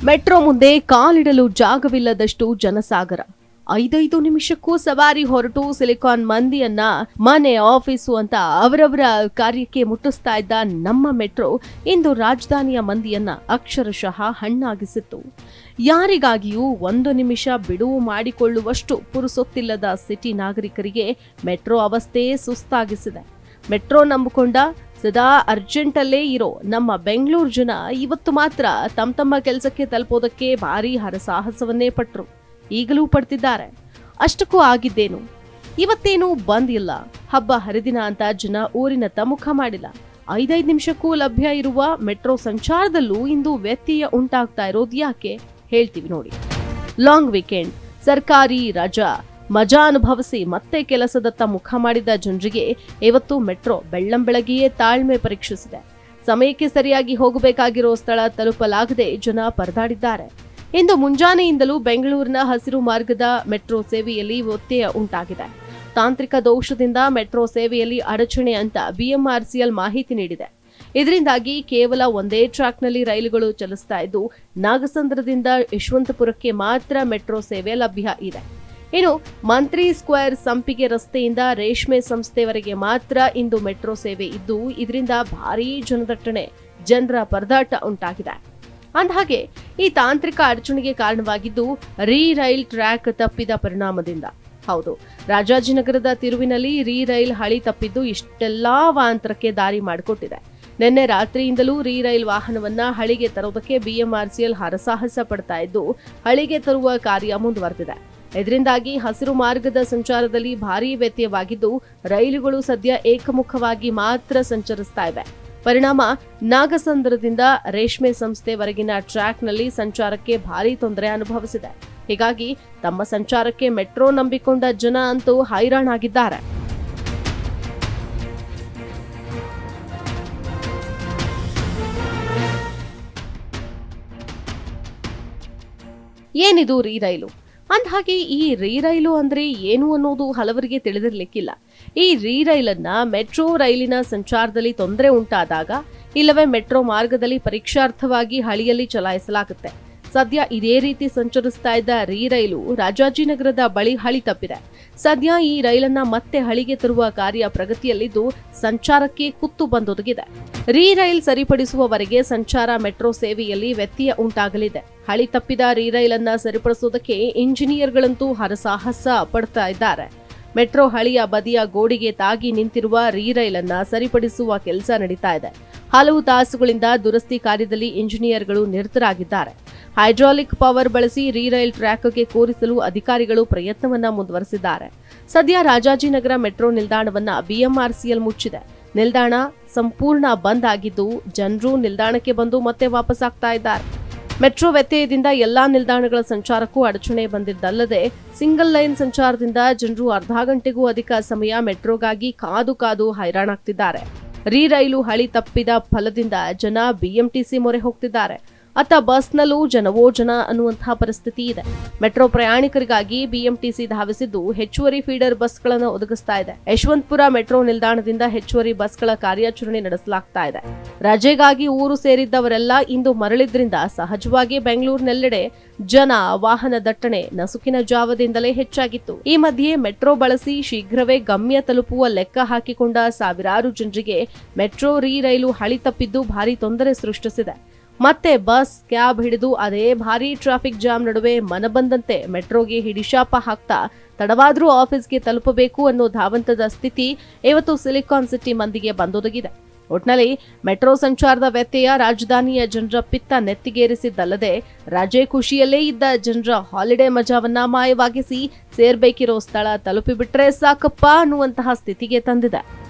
metro ಮುಂದೆ ಕಾಲಿಡಲು ಜಾಗವಿಲ್ಲದಷ್ಟು ಜನಸಾಗರ ಐದೈದು ನಿಮಿಷಕ್ಕೂ ಸವಾರಿ ಹೊರಟು ಸಿಲಿಕಾನ್ ಮಂದಿಯನ್ನ ಮನೆ ಆಫೀಸು ಅಂತ ಅವರವರ ಕಾರ್ಯಕ್ಕೆ ಮುಟ್ಟಿಸ್ತಾ ಇದ್ದ ನಮ್ಮ ಮೆಟ್ರೋ ಇಂದು ರಾಜಧಾನಿಯ ಮಂದಿಯನ್ನ ಅಕ್ಷರಶಃ ಹಣ್ಣಾಗಿಸಿತ್ತು ಯಾರಿಗಾಗಿಯೂ ಒಂದು ನಿಮಿಷ ಬಿಡುವು ಮಾಡಿಕೊಳ್ಳುವಷ್ಟು ಪುರುಸೊತ್ತಿಲ್ಲದ ಸಿಟಿ ನಾಗರಿಕರಿಗೆ ಮೆಟ್ರೋ ಅವಸ್ಥೆ ಸುಸ್ತಾಗಿಸಿದೆ ಮೆಟ್ರೋ ನಂಬಿಕೊಂಡ ಸದಾ ಅರ್ಜೆಂಟಲ್ಲೇ ಇರೋ ನಮ್ಮ ಬೆಂಗಳೂರು ಜನ ಇವತ್ತು ಮಾತ್ರ ತಮ್ಮ ತಮ್ಮ ಕೆಲಸಕ್ಕೆ ತಲುಪೋದಕ್ಕೆ ಭಾರಿ ಹರಸಾಹಸವನ್ನೇ ಪಟ್ರು ಈಗಲೂ ಪಡ್ತಿದ್ದಾರೆ ಅಷ್ಟಕ್ಕೂ ಆಗಿದ್ದೇನು ಇವತ್ತೇನು ಬಂದ್ ಇಲ್ಲ ಹಬ್ಬ ಹರಿದಿನ ಅಂತ ಜನ ಊರಿನತ್ತ ಮುಖ ಮಾಡಿಲ್ಲ ಐದೈದು ನಿಮಿಷಕ್ಕೂ ಲಭ್ಯ ಇರುವ ಮೆಟ್ರೋ ಸಂಚಾರದಲ್ಲೂ ಇಂದು ವ್ಯತ್ಯಯ ಉಂಟಾಗ್ತಾ ಇರೋದು ಯಾಕೆ ಹೇಳ್ತೀವಿ ನೋಡಿ ಲಾಂಗ್ ವೀಕೆಂಡ್ ಸರ್ಕಾರಿ ರಜಾ ಮಜಾ ಅನುಭವಿಸಿ ಮತ್ತೆ ಕೆಲಸದತ್ತ ಮುಖ ಮಾಡಿದ ಜನರಿಗೆ ಇವತ್ತು ಮೆಟ್ರೋ ಬೆಳ್ಳಂಬೆಳಗ್ಗೆಯೇ ತಾಳ್ಮೆ ಪರೀಕ್ಷಿಸಿದೆ ಸಮಯಕ್ಕೆ ಸರಿಯಾಗಿ ಹೋಗಬೇಕಾಗಿರೋ ಸ್ಥಳ ತಲುಪಲಾಗದೆ ಜನ ಪರದಾಡಿದ್ದಾರೆ ಇಂದು ಮುಂಜಾನೆಯಿಂದಲೂ ಬೆಂಗಳೂರಿನ ಹಸಿರು ಮಾರ್ಗದ ಮೆಟ್ರೋ ಸೇವೆಯಲ್ಲಿ ವ್ಯತ್ಯಯ ಉಂಟಾಗಿದೆ ತಾಂತ್ರಿಕ ದೋಷದಿಂದ ಮೆಟ್ರೋ ಸೇವೆಯಲ್ಲಿ ಅಡಚಣೆ ಅಂತ ಬಿಎಂಆರ್ಸಿಎಲ್ ಮಾಹಿತಿ ನೀಡಿದೆ ಇದರಿಂದಾಗಿ ಕೇವಲ ಒಂದೇ ಟ್ರ್ಯಾಕ್ನಲ್ಲಿ ರೈಲುಗಳು ಚಲಿಸ್ತಾ ಇದ್ದು ನಾಗಸಂದ್ರದಿಂದ ಯಶವಂತಪುರಕ್ಕೆ ಮಾತ್ರ ಮೆಟ್ರೋ ಸೇವೆ ಲಭ್ಯ ಇದೆ ಇನ್ನು ಮಂತ್ರಿ ಸ್ಕ್ವೇರ್ ಸಂಪಿಗೆ ರಸ್ತೆಯಿಂದ ರೇಷ್ಮೆ ಸಂಸ್ಥೆವರೆಗೆ ಮಾತ್ರ ಇಂದು ಮೆಟ್ರೋ ಸೇವೆ ಇದ್ದು ಇದರಿಂದ ಭಾರೀ ಜನದಟ್ಟಣೆ ಜನರ ಪರದಾಟ ಉಂಟಾಗಿದೆ ಅಂದಹಾಗೆ ಈ ತಾಂತ್ರಿಕ ಅಡಚಣೆಗೆ ಕಾರಣವಾಗಿದ್ದು ರೀ ರೈಲ್ ಟ್ರ್ಯಾಕ್ ತಪ್ಪಿದ ಪರಿಣಾಮದಿಂದ ಹೌದು ರಾಜಾಜಿನಗರದ ತಿರುವಿನಲ್ಲಿ ರೀ ರೈಲ್ ಹಳಿ ತಪ್ಪಿದ್ದು ಇಷ್ಟೆಲ್ಲಾ ವಾಂತರಕ್ಕೆ ದಾರಿ ಮಾಡಿಕೊಟ್ಟಿದೆ ನಿನ್ನೆ ರಾತ್ರಿಯಿಂದಲೂ ರೀ ರೈಲ್ ವಾಹನವನ್ನ ಹಳಿಗೆ ತರೋದಕ್ಕೆ ಬಿಎಂಆರ್ಸಿಎಲ್ ಹರಸಾಹಸ ಪಡ್ತಾ ಇದ್ದು ಹಳಿಗೆ ತರುವ ಕಾರ್ಯ ಮುಂದುವರೆದಿದೆ ಇದರಿಂದಾಗಿ ಹಸಿರು ಮಾರ್ಗದ ಸಂಚಾರದಲ್ಲಿ ಭಾರೀ ವ್ಯತ್ಯಯವಾಗಿದ್ದು ರೈಲುಗಳು ಸದ್ಯ ಏಕಮುಖವಾಗಿ ಮಾತ್ರ ಸಂಚರಿಸ್ತಾ ಇವೆ ಪರಿಣಾಮ ನಾಗಸಂದ್ರದಿಂದ ರೇಷ್ಮೆ ಸಂಸ್ಥೆವರೆಗಿನ ಟ್ರ್ಯಾಕ್ನಲ್ಲಿ ಸಂಚಾರಕ್ಕೆ ಭಾರೀ ತೊಂದರೆ ಅನುಭವಿಸಿದೆ ಹೀಗಾಗಿ ತಮ್ಮ ಸಂಚಾರಕ್ಕೆ ಮೆಟ್ರೋ ನಂಬಿಕೊಂಡ ಜನ ಅಂತೂ ಹೈರಾಣಾಗಿದ್ದಾರೆ ಏನಿದು ರೀ ರೈಲು ಅಂದಹಾಗೆ ಈ ರೀ ರೈಲು ಅಂದ್ರೆ ಏನು ಅನ್ನೋದು ಹಲವರಿಗೆ ತಿಳಿದಿರ್ಲಿಕ್ಕಿಲ್ಲ ಈ ರೀ ರೈಲನ್ನ ಮೆಟ್ರೋ ರೈಲಿನ ಸಂಚಾರದಲ್ಲಿ ತೊಂದರೆ ಉಂಟಾದಾಗ ಇಲ್ಲವೇ ಮೆಟ್ರೋ ಮಾರ್ಗದಲ್ಲಿ ಪರೀಕ್ಷಾರ್ಥವಾಗಿ ಹಳಿಯಲ್ಲಿ ಚಲಾಯಿಸಲಾಗುತ್ತೆ ಸದ್ಯ ಇದೇ ರೀತಿ ಸಂಚರಿಸ್ತಾ ಇದ್ದ ರೀ ರೈಲು ರಾಜಾಜಿನಗರದ ಬಳಿ ಹಳಿ ತಪ್ಪಿದೆ ಸದ್ಯ ಈ ರೈಲನ್ನ ಮತ್ತೆ ಹಳಿಗೆ ತರುವ ಕಾರ್ಯ ಪ್ರಗತಿಯಲ್ಲಿದ್ದು ಸಂಚಾರಕ್ಕೆ ಕುತ್ತು ಬಂದೊದಗಿದೆ ರೀ ರೈಲ್ ಸರಿಪಡಿಸುವವರೆಗೆ ಸಂಚಾರ ಮೆಟ್ರೋ ಸೇವೆಯಲ್ಲಿ ವ್ಯತ್ಯಯ ಉಂಟಾಗಲಿದೆ ಹಳಿ ತಪ್ಪಿದ ರೀ ರೈಲನ್ನ ಸರಿಪಡಿಸುವುದಕ್ಕೆ ಇಂಜಿನಿಯರ್ಗಳಂತೂ ಹರಸಾಹಸ ಪಡ್ತಾ ಇದ್ದಾರೆ ಮೆಟ್ರೋ ಹಳಿಯ ಬದಿಯ ಗೋಡಿಗೆ ತಾಗಿ ನಿಂತಿರುವ ರೀ ರೈಲನ್ನ ಸರಿಪಡಿಸುವ ಕೆಲಸ ನಡೀತಾ ಇದೆ ಹಲವು ತಾಸುಗಳಿಂದ ದುರಸ್ತಿ ಕಾರ್ಯದಲ್ಲಿ ಇಂಜಿನಿಯರ್ಗಳು ನಿರತರಾಗಿದ್ದಾರೆ ಹೈಡ್ರಾಲಿಕ್ ಪವರ್ ಬಳಸಿ ರೀ ರೈಲ್ ಟ್ರ್ಯಾಕ್ಗೆ ಕೂರಿಸಲು ಅಧಿಕಾರಿಗಳು ಪ್ರಯತ್ನವನ್ನ ಮುಂದುವರೆಸಿದ್ದಾರೆ ಸದ್ಯ ರಾಜಾಜಿನಗರ ಮೆಟ್ರೋ ನಿಲ್ದಾಣವನ್ನ ಬಿಎಂಆರ್ಸಿಎಲ್ ಮುಚ್ಚಿದೆ ನಿಲ್ದಾಣ ಸಂಪೂರ್ಣ ಬಂದ್ ಆಗಿದ್ದು ಜನರು ನಿಲ್ದಾಣಕ್ಕೆ ಬಂದು ಮತ್ತೆ ವಾಪಸ್ಸಾಗ್ತಾ ಇದ್ದಾರೆ ಮೆಟ್ರೋ ವ್ಯತ್ಯಯದಿಂದ ಎಲ್ಲಾ ನಿಲ್ದಾಣಗಳ ಸಂಚಾರಕ್ಕೂ ಅಡಚಣೆ ಬಂದಿದ್ದಲ್ಲದೆ ಸಿಂಗಲ್ ಲೈನ್ ಸಂಚಾರದಿಂದ ಜನರು ಅರ್ಧ ಗಂಟೆಗೂ ಅಧಿಕ ಸಮಯ ಮೆಟ್ರೋಗಾಗಿ ಕಾದು ಕಾದು ಹೈರಾಣಾಗ್ತಿದ್ದಾರೆ ರೀ ರೈಲು ಹಳಿ ತಪ್ಪಿದ ಫಲದಿಂದ ಜನ ಬಿಎಂಟಿಸಿ ಮೊರೆ ಹೋಗ್ತಿದ್ದಾರೆ ಅತ್ತ ಬಸ್ನಲ್ಲೂ ಜನವೋ ಜನ ಅನ್ನುವಂತಹ ಪರಿಸ್ಥಿತಿ ಇದೆ ಮೆಟ್ರೋ ಪ್ರಯಾಣಿಕರಿಗಾಗಿ ಬಿಎಂಟಿಸಿ ಧಾವಿಸಿದ್ದು ಹೆಚ್ಚುವರಿ ಫೀಡರ್ ಬಸ್ಗಳನ್ನು ಒದಗಿಸ್ತಾ ಇದೆ ಯಶವಂತಪುರ ಮೆಟ್ರೋ ನಿಲ್ದಾಣದಿಂದ ಹೆಚ್ಚುವರಿ ಬಸ್ಗಳ ಕಾರ್ಯಾಚರಣೆ ನಡೆಸಲಾಗ್ತಾ ಇದೆ ರಜೆಗಾಗಿ ಊರು ಸೇರಿದ್ದವರೆಲ್ಲ ಇಂದು ಮರಳಿದ್ರಿಂದ ಸಹಜವಾಗಿ ಬೆಂಗಳೂರಿನೆಲ್ಲೆಡೆ ಜನ ವಾಹನ ದಟ್ಟಣೆ ನಸುಕಿನ ಜಾವದಿಂದಲೇ ಹೆಚ್ಚಾಗಿತ್ತು ಈ ಮಧ್ಯೆ ಮೆಟ್ರೋ ಬಳಸಿ ಶೀಘ್ರವೇ ಗಮ್ಯ ತಲುಪುವ ಲೆಕ್ಕ ಹಾಕಿಕೊಂಡ ಸಾವಿರಾರು ಜನರಿಗೆ ಮೆಟ್ರೋ ರೀ ರೈಲು ಹಳಿ ತಪ್ಪಿದ್ದು ಭಾರಿ ತೊಂದರೆ ಸೃಷ್ಟಿಸಿದೆ ಮತ್ತೆ ಬಸ್ ಕ್ಯಾಬ್ ಹಿಡಿದು ಅದೇ ಭಾರೀ ಟ್ರಾಫಿಕ್ ಜಾಮ್ ನಡುವೆ ಮನಬಂದಂತೆ ಮೆಟ್ರೋಗೆ ಹಿಡಿಶಾಪ ಹಾಕ್ತಾ ತಡವಾದ್ರೂ ಆಫೀಸ್ಗೆ ತಲುಪಬೇಕು ಅನ್ನೋ ಧಾವಂತದ ಸ್ಥಿತಿ ಇವತ್ತು ಸಿಲಿಕಾನ್ ಸಿಟಿ ಮಂದಿಗೆ ಬಂದೊದಗಿದೆ ಒಟ್ನಲ್ಲಿ ಮೆಟ್ರೋ ಸಂಚಾರದ ವ್ಯತ್ಯಯ ರಾಜಧಾನಿಯ ಜನರ ಪಿತ್ತ ನೆತ್ತಿಗೇರಿಸಿದ್ದಲ್ಲದೆ ರಜೆ ಖುಷಿಯಲ್ಲೇ ಇದ್ದ ಜನರ ಹಾಲಿಡೇ ಮಜಾವನ್ನ ಮಾಯವಾಗಿಸಿ ಸೇರ್ಬೇಕಿರೋ ಸ್ಥಳ ತಲುಪಿಬಿಟ್ರೆ ಸಾಕಪ್ಪ ಅನ್ನುವಂತಹ ಸ್ಥಿತಿಗೆ ತಂದಿದೆ